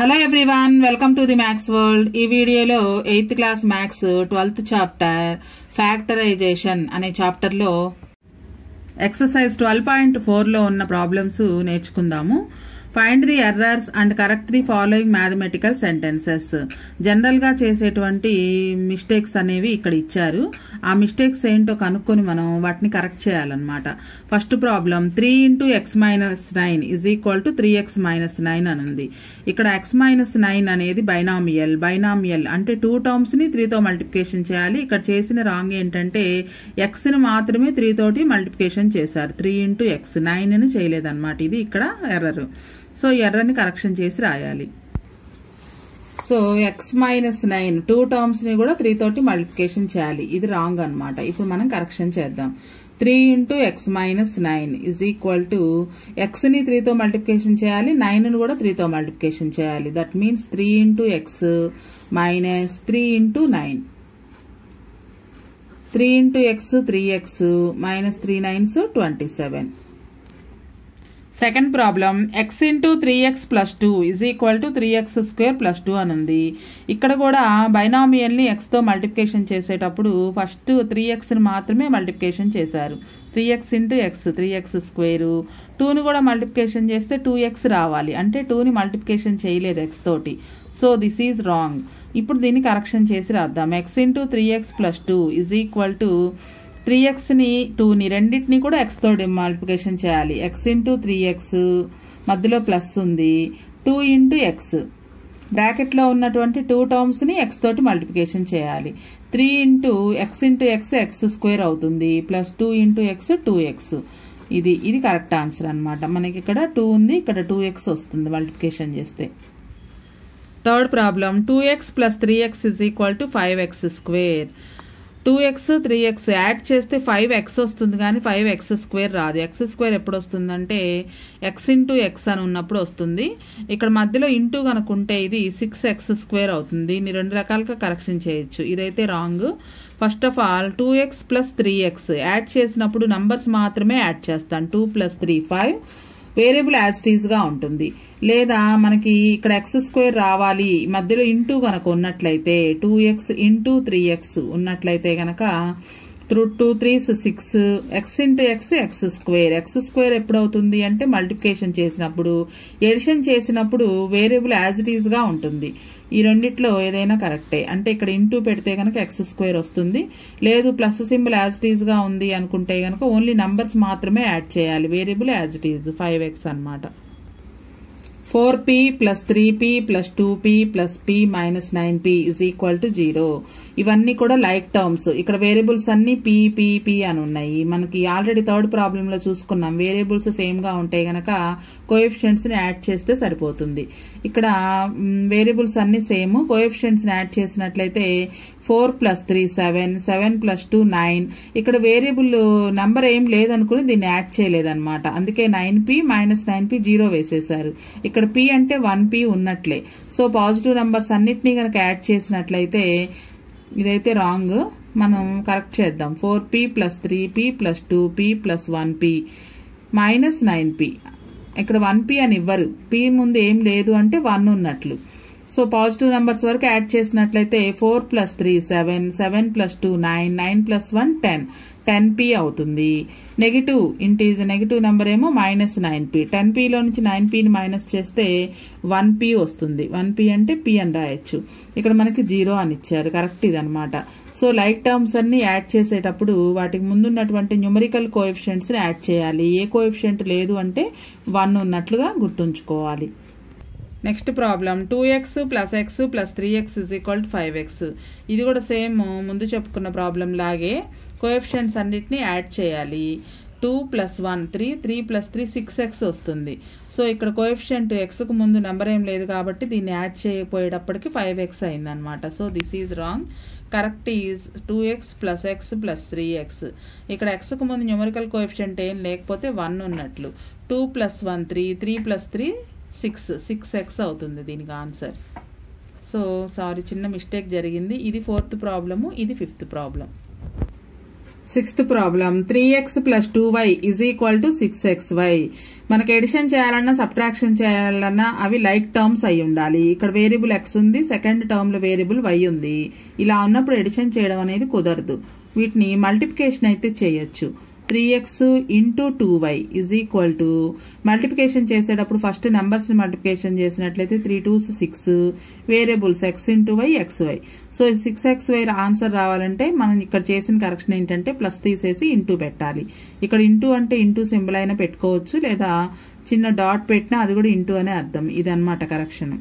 hello everyone welcome to the maths world ఈ వీడియోలో eighth class maths twelfth chapter factorisation అనే చాప్టర్లో exercise twelve point ఫోర్లో ఉన్న ప్రాబ్లమ్స్ నేర్చుకుందాము find the errors and correct the following mathematical sentences general గా చేసేటువంటి మిస్టేక్స్ అనేవి ఇక్కడ ఇచ్చారు ఆ మిస్టేక్స్ ఏంటో కనుక్కొని మనం వాటిని కరెక్ట్ చేయాలన్నమాట first problem three into x minus nine is equal to three x minus nine అని ఉంది ఇక్కడ ఎక్స్ మైనస్ నైన్ అనేది బైనామియల్ బైనామియల్ అంటే టూ టర్మ్స్ ని త్రీతో మల్టిప్లికేషన్ చేయాలి ఇక్కడ చేసిన రాంగ్ ఏంటంటే ఎక్స్ ని మాత్రమే త్రీ తోటి మల్టిప్లికేషన్ చేశారు త్రీ ఇంటూ ఎక్స్ నైన్ ని చేయలేదన్నమాట ఇది ఇక్కడ ఎర్రర్ సో ఎర్రని కరెక్షన్ చేసి రాయాలి so x minus nine two terms ని కూడా త్రీ తోటి మల్టిప్లికేషన్ చేయాలి ఇది రాంగ్ అన్నమాట ఇప్పుడు మనం కరెక్షన్ చేద్దాం three into x minus nine is equal to x ని త్రీతో మల్టిప్లికేషన్ చేయాలి నైన్ ని కూడా త్రీతో మల్టిప్లికేషన్ చేయాలి that means three into x minus three into nine three into x three x minus three nines twenty seven second problem x into three x plus two is equal to three x square plus two అని ఉంది ఇక్కడ కూడా బైనామియల్ని ఎక్స్తో multiplication చేసేటప్పుడు first three ఎక్స్ని మాత్రమే multiplication చేశారు three x into x three x square టూని కూడా మల్టిప్లికేషన్ చేస్తే టూ ఎక్స్ రావాలి అంటే టూని మల్టిప్లికేషన్ చేయలేదు ఎక్స్ తోటి సో దిస్ ఈజ్ రాంగ్ ఇప్పుడు దీన్ని కరెక్షన్ చేసి రాద్దాం x into three x plus two is equal to three ఎక్స్ని టూని రెండింటిని కూడా ఎక్స్ తోటి మల్టిప్లికేషన్ చేయాలి ఎక్స్ ఇంటూ త్రీ ఎక్స్ మధ్యలో ప్లస్ ఉంది టూ ఇంటూ ఎక్స్ బ్రాకెట్లో ఉన్నటువంటి టూ టర్మ్స్ని ఎక్స్ తోటి మల్టిప్లికేషన్ చేయాలి three into x into x x square అవుతుంది plus two into x two x ఇది ఇది కరెక్ట్ ఆన్సర్ అనమాట మనకి ఇక్కడ టూ ఉంది ఇక్కడ టూ ఎక్స్ వస్తుంది మల్టిప్లికేషన్ చేస్తే third problem two x plus three x is equal to five x square two x three x add చేస్తే ఫైవ్ ఎక్స్ వస్తుంది కానీ ఫైవ్ ఎక్స్ స్క్వేర్ రాదు ఎక్స్ స్క్వేర్ ఎప్పుడు వస్తుందంటే ఎక్స్ ఇంటూ ఎక్స్ అని ఉన్నప్పుడు వస్తుంది ఇక్కడ మధ్యలో ఇంటూ కనుకుంటే ఇది సిక్స్ ఎక్స్ స్క్వేర్ అవుతుంది దీన్ని రెండు రకాలుగా కరెక్షన్ చేయొచ్చు ఇదైతే wrong first of all two x plus three x add చేసినప్పుడు నంబర్స్ మాత్రమే యాడ్ చేస్తాను two plus three five variable as గా ఉంటుంది లేదా మనకి ఇక్కడ ఎక్స్ స్క్వేర్ రావాలి మధ్యలో ఇంటూ కనుక ఉన్నట్లయితే two x into three x ఉన్నట్లయితే గనక through two threes six x into x x square x square ఎప్పుడు అవుతుంది అంటే మల్టిప్లికేషన్ చేసినప్పుడు ఎడిషన్ చేసినప్పుడు వేరియబుల్ యాజ్ ఇట్ ఈజ్ గా ఉంటుంది ఈ రెండిట్లో ఏదైనా కరెక్టే అంటే ఇక్కడ ఇంటూ పెడితే కనుక ఎక్స్ స్క్వేర్ వస్తుంది లేదు plus symbol as it is గా ఉంది అనుకుంటే కనుక ఓన్లీ నంబర్స్ మాత్రమే యాడ్ చేయాలి variable as it is five x అనమాట four p plus three p plus two p plus p minus nine p is equal to zero ఇవన్నీ కూడా like terms ఇక్కడ వేరియబుల్స్ అన్ని పీ పీ పీ అని ఉన్నాయి మనకి ఆల్రెడీ థర్డ్ ప్రాబ్లం లో చూసుకున్నాం వేరియబుల్స్ సేమ్ గా ఉంటే గనక కోఎఫిషియెంట్స్ ని యాడ్ చేస్తే సరిపోతుంది ఇక్కడ వేరియబుల్స్ అన్ని సేమ్ కోఎఫిషియెంట్స్ ని యాడ్ చేసినట్లయితే four plus three seven seven plus two nine ఇక్కడ వేరియబుల్ నంబర్ ఏం లేదనుకుని దీన్ని యాడ్ చేయలేదన్నమాట అందుకే nine p minus nine p zero వేసేసారు ఇక్కడ పీ అంటే వన్ పీ ఉన్నట్లే సో పాజిటివ్ నంబర్స్ అన్నిటినీ కనుక యాడ్ చేసినట్లయితే ఇదైతే రాంగ్ మనం కరెక్ట్ చేద్దాం four p plus three p plus two p plus one p minus nine p ఇక్కడ వన్ పీ అని ఇవ్వరు పీ ముందు ఏం లేదు అంటే వన్ ఉన్నట్లు సో పాజిటివ్ నెంబర్స్ వరకు యాడ్ చేసినట్లయితే four plus three seven seven plus two nine nine plus one ten ten p అవుతుంది నెగిటివ్ ఇంటీజ్ నెగిటివ్ నెంబర్ ఏమో మైనస్ నైన్ పీ టెన్ పీలో నుంచి నైన్ పీని మైనస్ చేస్తే వన్ పీ వస్తుంది వన్ పీ అంటే పీ అని రాయొచ్చు ఇక్కడ మనకి జీరో అని ఇచ్చారు కరెక్ట్ ఇది అనమాట సో లైక్ టర్మ్స్ అన్ని యాడ్ చేసేటప్పుడు వాటికి ముందున్నటువంటి న్యూమరికల్ కోఎఫిషియెంట్స్ ని యాడ్ చేయాలి ఏ కోఎఫిషియెంట్ లేదు అంటే వన్ ఉన్నట్లుగా గుర్తుంచుకోవాలి next problem two x plus x plus three x is equal to five x ఇది కూడా సేమ్ ముందు చెప్పుకున్న ప్రాబ్లం లాగే కోఎఫిషియెంట్స్ అన్నిటిని యాడ్ చేయాలి two plus one three three plus three six x వస్తుంది సో ఇక్కడ కోఎఫిషియంట్ ఎక్స్కు ముందు నెంబర్ ఏం లేదు కాబట్టి దీన్ని యాడ్ చేయపోయేటప్పటికి ఫైవ్ ఎక్స్ అయిందనమాట so this is wrong correct is two x plus x plus three x ఇక్కడ ఎక్స్కు ముందు న్యూమరికల్ కోఎఫిషియంట్ ఏం లేకపోతే వన్ ఉన్నట్లు two plus one three three plus three six six x అవుతుంది దీనికి ఆన్సర్ సో సారీ చిన్న మిస్టేక్ జరిగింది ఇది ఫోర్త్ ప్రాబ్లము ఇది fifth problem sixth problem three x plus two y is equal to six x y మనకి addition చేయాలన్నా subtraction చేయాలన్నా అవి లైక్ టర్మ్స్ అయి ఉండాలి ఇక్కడ వేరియబుల్ ఎక్స్ ఉంది సెకండ్ టర్మ్ లో వేరియబుల్ వై ఉంది ఇలా ఉన్నప్పుడు ఎడిషన్ చేయడం అనేది కుదరదు వీటిని మల్టిప్లికేషన్ అయితే చేయొచ్చు three x into two y is equal to multiplication చేసేటప్పుడు ఫస్ట్ నెంబర్స్ మల్టిప్లికేషన్ చేసినట్లయితే three two six variables x into y x y so six x y answer రావాలంటే మనం ఇక్కడ చేసిన కరెక్షన్ ఏంటంటే ప్లస్ తీసేసి ఇంటూ పెట్టాలి ఇక్కడ ఇంటూ అంటే ఇంటూ సింబల్ అయినా పెట్టుకోవచ్చు లేదా చిన్న డాట్ పెట్టినా అది కూడా ఇంటూ అనే అర్థం ఇదన్నమాట correction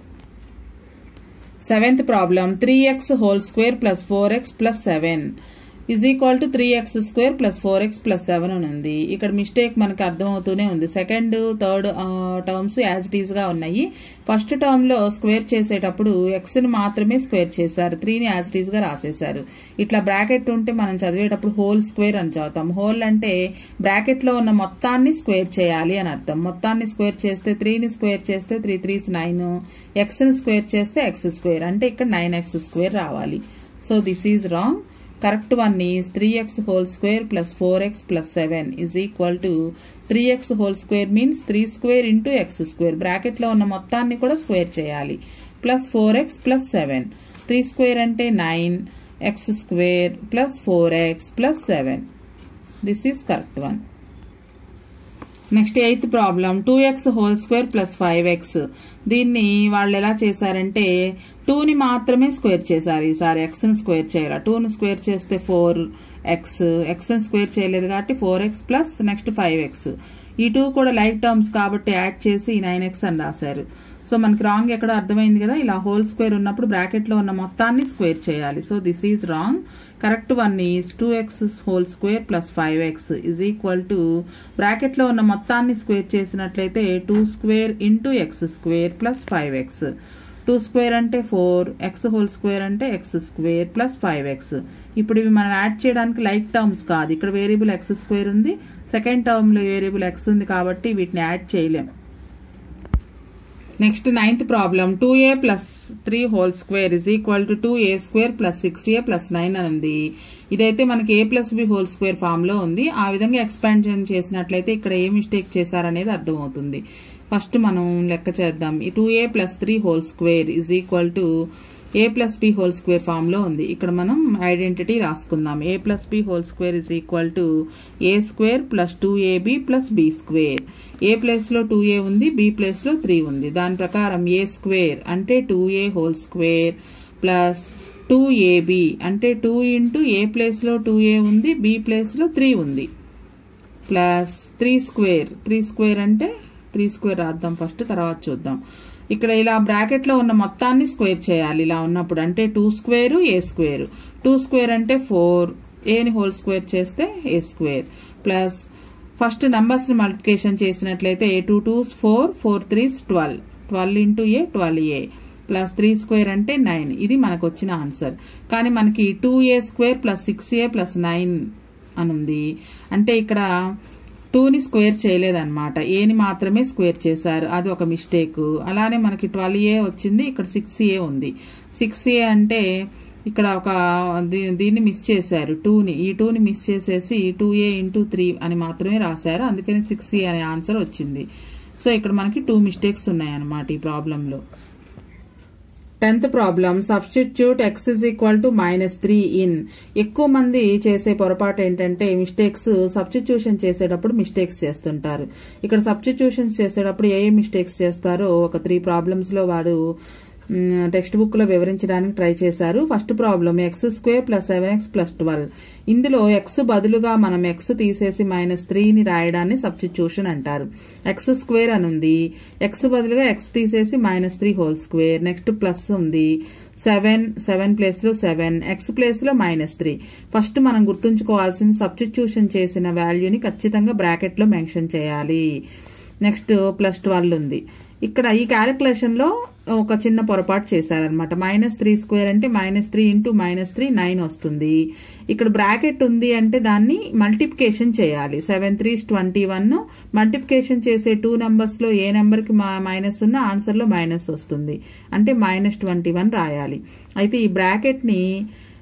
seventh problem three x whole square plus four x plus seven is equal to three x square plus four x plus seven అని ఉంది ఇక్కడ మిస్టేక్ మనకు అర్థమవుతూనే ఉంది second third terms as it is గా ఉన్నాయి ఫస్ట్ టర్మ్ లో square చేసేటప్పుడు ఎక్స్ ని మాత్రమే స్క్వేర్ చేశారు త్రీని యాజ్ ఇట్ ఈస్ గా రాసేశారు ఇట్లా బ్రాకెట్ ఉంటే మనం చదివేటప్పుడు హోల్ స్క్వేర్ అని చదువుతాం హోల్ అంటే బ్రాకెట్ లో ఉన్న మొత్తాన్ని స్క్వేర్ చేయాలి అని అర్థం మొత్తాన్ని స్క్వేర్ చేస్తే త్రీని స్క్వేర్ చేస్తే త్రీ త్రీస్ నైన్ ఎక్స్ ని స్క్వేర్ చేస్తే ఎక్స్ స్క్వేర్ అంటే ఇక్కడ నైన్ ఎక్స్ స్క్వేర్ రావాలి so this is wrong correct one is three x whole square plus four x plus seven is equal to three x whole square means three square into x square bracket లో ఉన్న మొత్తాన్ని కూడా square చేయాలి plus four x plus seven three square అంటే nine x square plus four x plus seven this is correct one next eighth problem two x whole square plus five x దీన్ని వాళ్ళు ఎలా చేశారంటే టూని మాత్రమే స్క్వేర్ చేశారు ఈసారి ఎక్స్ ని స్క్వేర్ చేయాలి టూని స్క్వేర్ చేస్తే ఫోర్ ఎక్స్ ఎక్స్ ని స్క్వేర్ చేయలేదు కాబట్టి four x plus next five x ఈ టూ కూడా లైక్ టర్మ్స్ కాబట్టి యాడ్ చేసి నైన్ ఎక్స్ అని రాశారు సో మనకి రాంగ్ ఎక్కడ అర్థమైంది కదా ఇలా హోల్ స్క్వేర్ ఉన్నప్పుడు బ్రాకెట్ లో ఉన్న మొత్తాన్ని స్క్వేర్ చేయాలి so this is wrong correct one is two x whole square plus five x is equal to bracket లో ఉన్న మొత్తాన్ని స్క్వేర్ చేసినట్లయితే two square into x square plus five x two square అంటే four x whole square అంటే x square plus five x ఇప్పుడు ఇవి మనం add చేయడానికి లైక్ టర్మ్స్ కాదు ఇక్కడ వేరియబుల్ ఎక్స్ స్క్వేర్ ఉంది సెకండ్ టర్మ్ లో వేరియబుల్ ఎక్స్ ఉంది కాబట్టి వీటిని యాడ్ చేయలేం next ninth problem two a plus three whole square is equal to two a square plus six a plus nine అని ఉంది ఇదైతే మనకి a plus b whole square form లో ఉంది ఆ విధంగా ఎక్స్పాన్షన్ చేసినట్లయితే ఇక్కడ ఏ మిస్టేక్ చేశారనేది అర్థమవుతుంది ఫస్ట్ మనం లెక్క చేద్దాం ఈ two a plus three whole square is equal to a plus b whole square form లో ఉంది ఇక్కడ మనం ఐడెంటిటీ రాసుకుందాం a plus b whole square is equal to a square plus two a b plus b square a place లో two a ఉంది b place లో three ఉంది దాని ప్రకారం ఏ స్క్వేర్ అంటే two a whole square plus two a b అంటే two into a place లో two a ఉంది బి ప్లేస్ లో త్రీ ఉంది plus three square three square అంటే త్రీ స్క్వేర్ రాద్దాం ఫస్ట్ తర్వాత చూద్దాం ఇక్కడ ఇలా బ్రాకెట్ లో ఉన్న మొత్తాన్ని స్క్వేర్ చేయాలి ఇలా ఉన్నప్పుడు అంటే two square a square two square అంటే ఫోర్ ఏని హోల్ స్క్వేర్ చేస్తే a square plus first numbers ని మల్టిప్లికేషన్ చేసినట్లయితే a two two four four three twelve twelve into a twelve a plus three square అంటే నైన్ ఇది మనకు వచ్చిన answer కానీ మనకి two a square plus six a plus nine అని ఉంది అంటే ఇక్కడ టూని స్క్వేర్ చేయలేదన్నమాట ఏని మాత్రమే స్క్వేర్ చేశారు అది ఒక మిస్టేక్ అలానే మనకి ట్వెల్వ్ ఏ వచ్చింది ఇక్కడ సిక్స్ ఏ ఉంది సిక్స్ ఏ అంటే ఇక్కడ ఒక దీన్ని మిస్ చేశారు టూని ఈ టూని మిస్ చేసేసి టూ ఏ ఇంటూ త్రీ అని మాత్రమే రాశారు అందుకని సిక్స్ ఏ అనే ఆన్సర్ వచ్చింది సో ఇక్కడ మనకి టూ మిస్టేక్స్ ఉన్నాయన్నమాట ఈ ప్రాబ్లంలో tenth problem substitute x is equal to minus three in ఎక్కువ మంది చేసే పొరపాటు ఏంటంటే మిస్టేక్స్ సబ్స్టిట్యూషన్ చేసేటప్పుడు మిస్టేక్స్ చేస్తుంటారు ఇక్కడ సబ్స్టిట్యూషన్స్ చేసేటప్పుడు ఏ ఏ మిస్టేక్స్ చేస్తారో ఒక త్రీ ప్రాబ్లమ్స్ లో వాడు టెక్స్ట్ బుక్ లో వివరించడానికి ట్రై చేశారు first problem x square plus seven x plus twelve ఇందులో ఎక్స్ బదులుగా మనం ఎక్స్ తీసేసి మైనస్ త్రీని రాయడాన్ని సబ్స్టిట్యూషన్ అంటారు ఎక్స్ స్క్వేర్ అని ఉంది ఎక్స్ బదులుగా ఎక్స్ తీసేసి minus three whole square next plus ఉంది సెవెన్ సెవెన్ ప్లేస్ లో సెవెన్ ఎక్స్ ప్లేస్ లో మైనస్ త్రీ ఫస్ట్ మనం గుర్తుంచుకోవాల్సిన సబ్స్టిట్యూషన్ చేసిన వాల్యూని ఖచ్చితంగా బ్రాకెట్ లో మెన్షన్ చేయాలి నెక్స్ట్ ప్లస్ ట్వెల్వ్ ఉంది ఇక్కడ ఈ క్యాలిక్యులేషన్ లో ఒక చిన్న పొరపాటు చేశారనమాట మైనస్ త్రీ స్క్వేర్ అంటే minus three into minus three nine వస్తుంది ఇక్కడ బ్రాకెట్ ఉంది అంటే దాన్ని మల్టిప్లికేషన్ చేయాలి seven threes twenty one multiplication చేసే టూ నెంబర్స్ లో ఏ నెంబర్ కి మైనస్ ఉన్న ఆన్సర్ లో మైనస్ వస్తుంది అంటే మైనస్ ట్వంటీ వన్ రాయాలి అయితే ఈ బ్రాకెట్ ని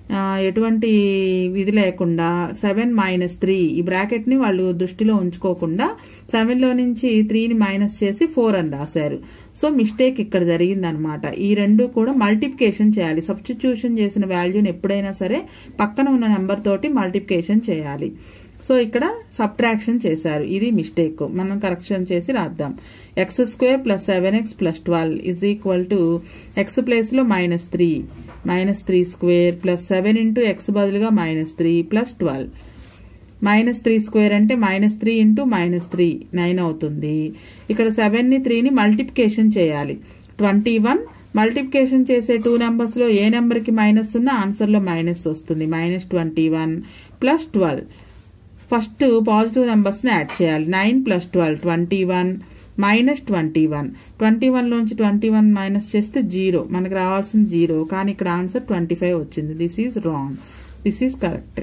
ఆ, ఎటువంటి ఇది లేకుండా సెవెన్ మైనస్ త్రీ ఈ బ్రాకెట్ని వాళ్ళు దృష్టిలో ఉంచుకోకుండా సెవెన్లో నుంచి త్రీని మైనస్ చేసి ఫోర్ అని రాశారు సో మిస్టేక్ ఇక్కడ జరిగిందనమాట ఈ రెండు కూడా మల్టిప్లికేషన్ చేయాలి సబ్స్టిట్యూషన్ చేసిన వాల్యూని ఎప్పుడైనా సరే పక్కన ఉన్న నెంబర్ తోటి మల్టిప్లికేషన్ చేయాలి సో ఇక్కడ సబ్ట్రాక్షన్ చేశారు ఇది మిస్టేక్ మనం కరెక్షన్ చేసి రాద్దాం x square plus seven x plus twelve is equal to x ప్లేస్లో minus three minus three square plus seven into x బదులుగా minus three plus twelve minus three square అంటే minus three into minus three nine అవుతుంది ఇక్కడ సెవెన్ని త్రీని multiplication చేయాలి twenty one multiplication చేసే two నెంబర్స్లో ఏ నెంబర్కి మైనస్ ఉన్నా ఆన్సర్లో మైనస్ వస్తుంది minus twenty one plus twelve first positive నెంబర్స్ని యాడ్ చేయాలి nine plus twelve twenty one minus twenty one twenty వన్లోంచి ట్వంటీ వన్ మైనస్ చేస్తే జీరో మనకు రావాల్సింది జీరో కానీ ఇక్కడ ఆన్సర్ ట్వంటీ ఫైవ్ వచ్చింది this is wrong this is correct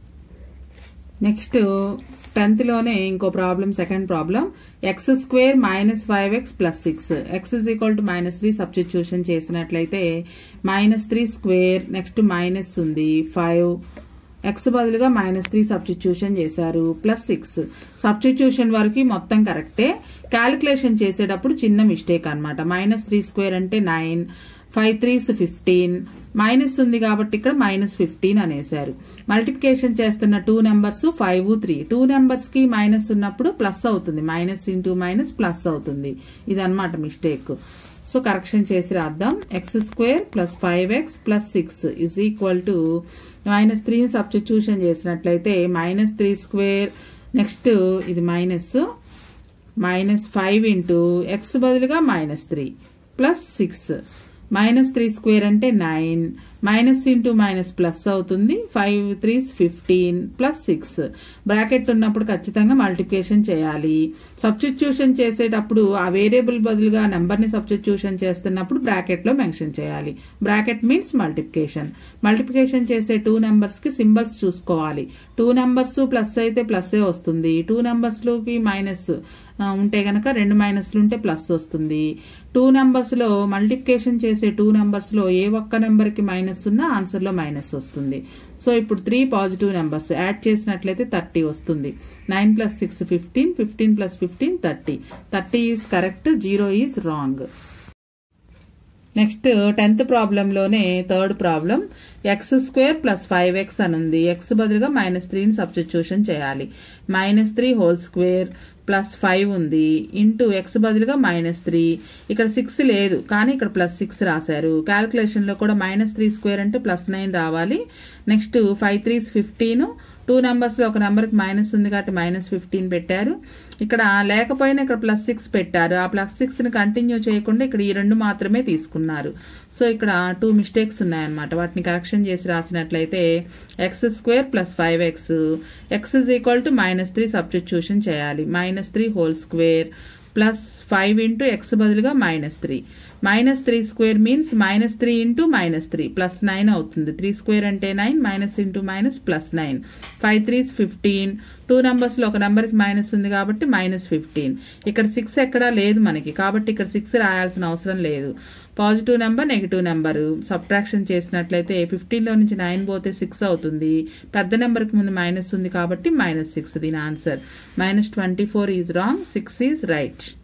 next టెన్త్లోనే ఇంకో problem second problem x square minus five x plus six x is equal to minus three substitution చేసినట్లయితే minus three square next minus ఉంది five x బదులుగా minus three substitution చేశారు plus six substitution వరకు మొత్తం కరెక్టే calculation చేసేటప్పుడు చిన్న mistake అన్నమాట మైనస్ త్రీ స్క్వేర్ అంటే nine five threes fifteen minus ఉంది కాబట్టి ఇక్కడ మైనస్ ఫిఫ్టీన్ అనేసారు మల్టిప్లికేషన్ చేస్తున్న two numbers five three two numbers కి మైనస్ ఉన్నప్పుడు ప్లస్ అవుతుంది మైనస్ ఇంటూ మైనస్ ప్లస్ అవుతుంది ఇదన్నమాట మిస్టేక్ సో కరెక్షన్ చేసి రాద్దాం x square plus five x plus six is equal to minus త్రీని సబ్స్టిట్యూషన్ చేసినట్లయితే మైనస్ త్రీ స్క్వేర్ నెక్స్ట్ ఇది minus minus five into x బదులుగా minus three plus six minus three square అంటే nine minus into minus plus అవుతుంది five three fifteen plus six bracket ఉన్నప్పుడు ఖచ్చితంగా multiplication చేయాలి substitution చేసేటప్పుడు ఆ వేరియబుల్ బదులుగా నెంబర్ని సబ్స్టిట్యూషన్ చేస్తున్నప్పుడు బ్రాకెట్లో మెన్షన్ చేయాలి బ్రాకెట్ మీన్స్ మల్టిప్లికేషన్ మల్టిప్లికేషన్ చేసే టూ నెంబర్స్కి సింబల్స్ చూసుకోవాలి టూ నెంబర్స్ ప్లస్ అయితే ప్లస్సే వస్తుంది టూ నెంబర్స్లోకి మైనస్ ఆ, ఉంటే గనక రెండు మైనస్లు ఉంటే ప్లస్ వస్తుంది టూ నెంబర్స్లో మల్టిప్లికేషన్ చేసే టూ నెంబర్స్లో ఏ ఒక్క నెంబర్కి మైనస్ ఉన్నా ఆన్సర్లో మైనస్ వస్తుంది సో ఇప్పుడు త్రీ పాజిటివ్ నెంబర్స్ యాడ్ చేసినట్లయితే థర్టీ వస్తుంది nine plus six fifteen fifteen plus fifteen thirty thirty is correct zero is wrong next tenth ప్రాబ్లంలోనే third problem x square plus five x అని ఉంది x బదులుగా minus త్రీని substitution చేయాలి minus three whole square plus five ఉంది into x బదులుగా minus three ఇక్కడ six లేదు కానీ ఇక్కడ ప్లస్ సిక్స్ రాశారు క్యాల్కులేషన్లో కూడా మైనస్ త్రీ స్క్వేర్ అంటే ప్లస్ నైన్ రావాలి next five threes fifteen two నెంబర్స్లో ఒక నెంబర్కి మైనస్ ఉంది కాబట్టి మైనస్ ఫిఫ్టీన్ పెట్టారు ఇక్కడ లేకపోయినా ఇక్కడ ప్లస్ సిక్స్ పెట్టారు ఆ ప్లస్ సిక్స్ని కంటిన్యూ చేయకుండా ఇక్కడ ఈ రెండు మాత్రమే తీసుకున్నారు సో ఇక్కడ టూ మిస్టేక్స్ ఉన్నాయన్నమాట వాటిని కరెక్షన్ చేసి రాసినట్లయితే x square plus five x x is equal to minus three substitution చేయాలి minus three whole square plus five into x బదులుగా minus three minus three square means minus three into minus three plus nine అవుతుంది three square అంటే nine minus into minus plus nine five threes fifteen two నెంబర్స్లో ఒక నెంబర్కి minus ఉంది కాబట్టి minus fifteen ఇక్కడ six ఎక్కడా లేదు మనకి కాబట్టి ఇక్కడ సిక్స్ రాయాల్సిన అవసరం లేదు positive number negative number subtraction చేసినట్లయితే ఫిఫ్టీన్లో నుంచి నైన్ పోతే సిక్స్ అవుతుంది పెద్ద నెంబర్కి ముందు మైనస్ ఉంది కాబట్టి మైనస్ సిక్స్ దీని answer minus twenty four is wrong six is right